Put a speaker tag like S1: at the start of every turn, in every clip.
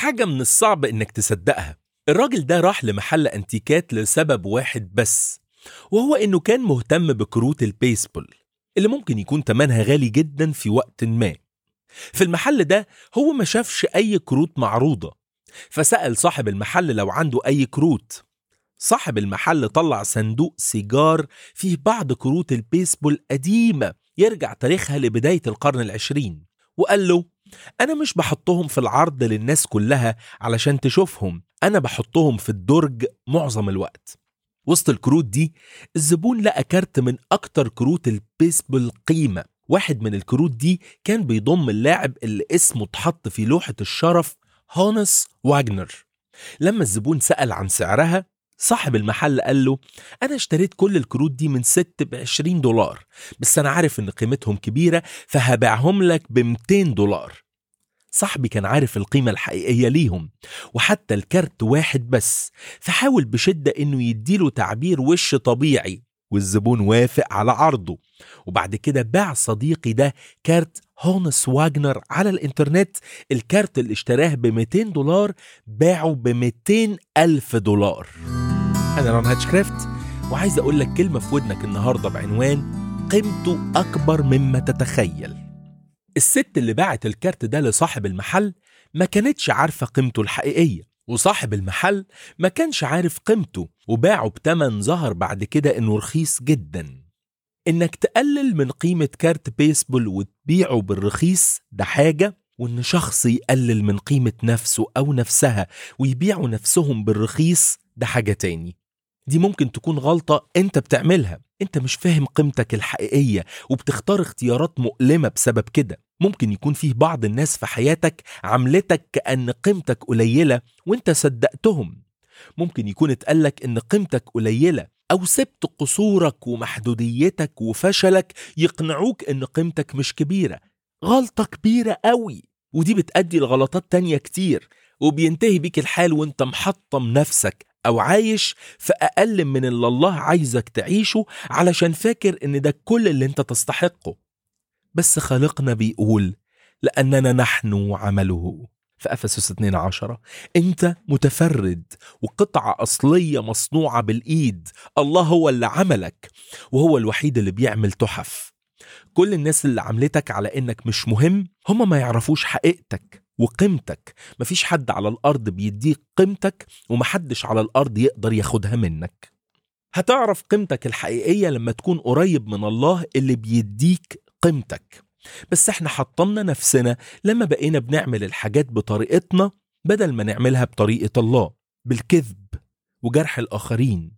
S1: حاجة من الصعب إنك تصدقها الراجل ده راح لمحل أنتيكات لسبب واحد بس وهو إنه كان مهتم بكروت البيسبول اللي ممكن يكون تمنها غالي جدا في وقت ما في المحل ده هو ما شافش أي كروت معروضة فسأل صاحب المحل لو عنده أي كروت صاحب المحل طلع صندوق سيجار فيه بعض كروت البيسبول قديمة يرجع تاريخها لبداية القرن العشرين وقال له أنا مش بحطهم في العرض للناس كلها علشان تشوفهم أنا بحطهم في الدرج معظم الوقت وسط الكروت دي الزبون لقى كارت من أكتر كروت البيسبول قيمة واحد من الكروت دي كان بيضم اللاعب اللي اسمه اتحط في لوحة الشرف هونس واجنر لما الزبون سأل عن سعرها صاحب المحل قال له أنا اشتريت كل الكروت دي من ست بعشرين دولار بس أنا عارف إن قيمتهم كبيرة فهبيعهم لك بمتين دولار صاحبي كان عارف القيمة الحقيقية ليهم وحتى الكارت واحد بس فحاول بشدة إنه يديله تعبير وش طبيعي والزبون وافق على عرضه وبعد كده باع صديقي ده كارت هونس واجنر على الانترنت الكارت اللي اشتراه ب 200 دولار باعه ب 200 ألف دولار أنا ران هاتشكرافت وعايز أقول لك كلمة في ودنك النهاردة بعنوان قيمته أكبر مما تتخيل الست اللي باعت الكارت ده لصاحب المحل ما كانتش عارفة قيمته الحقيقية وصاحب المحل ما كانش عارف قيمته وباعه بتمن ظهر بعد كده انه رخيص جدا انك تقلل من قيمة كارت بيسبول وتبيعه بالرخيص ده حاجة وان شخص يقلل من قيمة نفسه او نفسها ويبيعوا نفسهم بالرخيص ده حاجة تاني دي ممكن تكون غلطة انت بتعملها انت مش فاهم قيمتك الحقيقية وبتختار اختيارات مؤلمة بسبب كده ممكن يكون فيه بعض الناس في حياتك عملتك كأن قيمتك قليلة وانت صدقتهم ممكن يكون اتقالك ان قيمتك قليلة أو سبت قصورك ومحدوديتك وفشلك يقنعوك ان قيمتك مش كبيرة غلطة كبيرة قوي ودي بتأدي لغلطات تانية كتير وبينتهي بيك الحال وانت محطم نفسك أو عايش في أقل من اللي الله عايزك تعيشه علشان فاكر إن ده كل اللي أنت تستحقه بس خالقنا بيقول لأننا نحن عمله في أفسس 2 عشرة أنت متفرد وقطعة أصلية مصنوعة بالإيد الله هو اللي عملك وهو الوحيد اللي بيعمل تحف كل الناس اللي عملتك على إنك مش مهم هما ما يعرفوش حقيقتك وقيمتك مفيش حد على الأرض بيديك قيمتك ومحدش على الأرض يقدر ياخدها منك هتعرف قيمتك الحقيقية لما تكون قريب من الله اللي بيديك قيمتك بس احنا حطمنا نفسنا لما بقينا بنعمل الحاجات بطريقتنا بدل ما نعملها بطريقة الله بالكذب وجرح الآخرين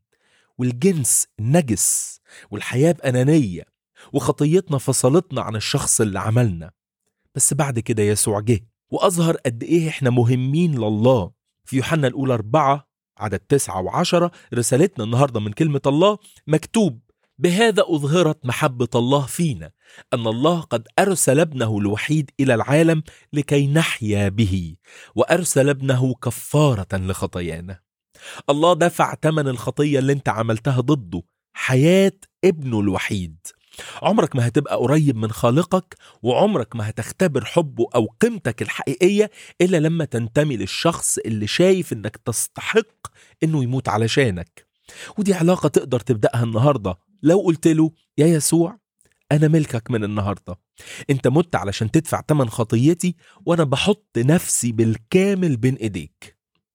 S1: والجنس النجس والحياة بأنانية وخطيتنا فصلتنا عن الشخص اللي عملنا بس بعد كده يسوع جه وأظهر قد إيه إحنا مهمين لله في يوحنا الأولى أربعة عدد تسعة وعشرة رسالتنا النهاردة من كلمة الله مكتوب بهذا أظهرت محبة الله فينا أن الله قد أرسل ابنه الوحيد إلى العالم لكي نحيا به وأرسل ابنه كفارة لخطايانا الله دفع ثمن الخطية اللي انت عملتها ضده حياة ابنه الوحيد عمرك ما هتبقى قريب من خالقك وعمرك ما هتختبر حبه أو قيمتك الحقيقية إلا لما تنتمي للشخص اللي شايف إنك تستحق إنه يموت علشانك ودي علاقة تقدر تبدأها النهاردة لو قلت له يا يسوع أنا ملكك من النهاردة أنت مت علشان تدفع تمن خطيتي وأنا بحط نفسي بالكامل بين إيديك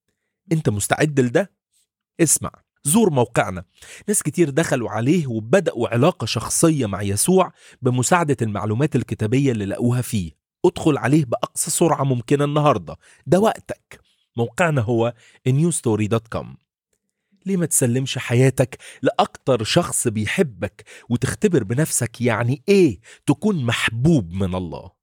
S1: أنت مستعد لده؟ اسمع زور موقعنا ناس كتير دخلوا عليه وبدأوا علاقة شخصية مع يسوع بمساعدة المعلومات الكتابية اللي لقوها فيه ادخل عليه بأقصى سرعة ممكنة النهاردة ده وقتك موقعنا هو newstory.com ليه ما تسلمش حياتك لأكتر شخص بيحبك وتختبر بنفسك يعني إيه تكون محبوب من الله